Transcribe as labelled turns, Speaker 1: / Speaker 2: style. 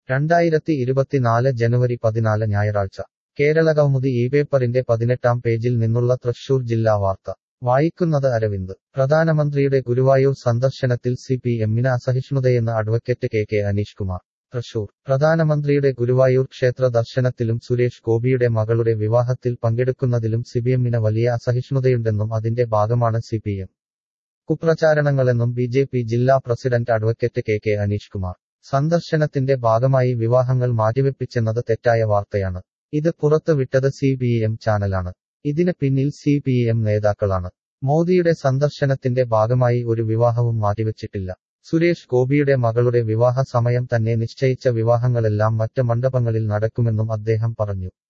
Speaker 1: രണ്ടായിരത്തി ഇരുപത്തിനാല് ജനുവരി പതിനാല് ഞായറാഴ്ച കേരളകൗമുദി ഈ പേപ്പറിന്റെ പതിനെട്ടാം പേജിൽ നിന്നുള്ള തൃശൂർ ജില്ലാ വാർത്ത വായിക്കുന്നത് അരവിന്ദ് പ്രധാനമന്ത്രിയുടെ ഗുരുവായൂർ സന്ദർശനത്തിൽ സി പി എമ്മിന് അസഹിഷ്ണുതയെന്ന് advocate K K Aneesh Kumar Thrissur പ്രധാനമന്ത്രിയുടെ ഗുരുവായൂർ ക്ഷേത്ര ദർശനത്തിലും സുരേഷ് ഗോപിയുടെ മകളുടെ വിവാഹത്തിൽ പങ്കെടുക്കുന്നതിലും സിപിഎമ്മിന് വലിയ അസഹിഷ്ണുതയുണ്ടെന്നും അതിന്റെ ഭാഗമാണ് സിപിഎം കുപ്രചാരണങ്ങളെന്നും ബി ജെ പി ജില്ലാ president advocate K K Aneesh Kumar സന്ദർശനത്തിന്റെ ഭാഗമായി വിവാഹങ്ങൾ മാറ്റിവെപ്പിച്ചെന്നത് തെറ്റായ വാർത്തയാണ് ഇത് പുറത്ത് വിട്ടത് സി പി എം ചാനലാണ് ഇതിന് പിന്നിൽ സി പി എം നേതാക്കളാണ് മോദിയുടെ സന്ദർശനത്തിന്റെ ഭാഗമായി ഒരു വിവാഹവും മാറ്റിവെച്ചിട്ടില്ല സുരേഷ് ഗോപിയുടെ മകളുടെ വിവാഹ സമയം തന്നെ നിശ്ചയിച്ച വിവാഹങ്ങളെല്ലാം മറ്റ് മണ്ഡപങ്ങളിൽ നടക്കുമെന്നും അദ്ദേഹം പറഞ്ഞു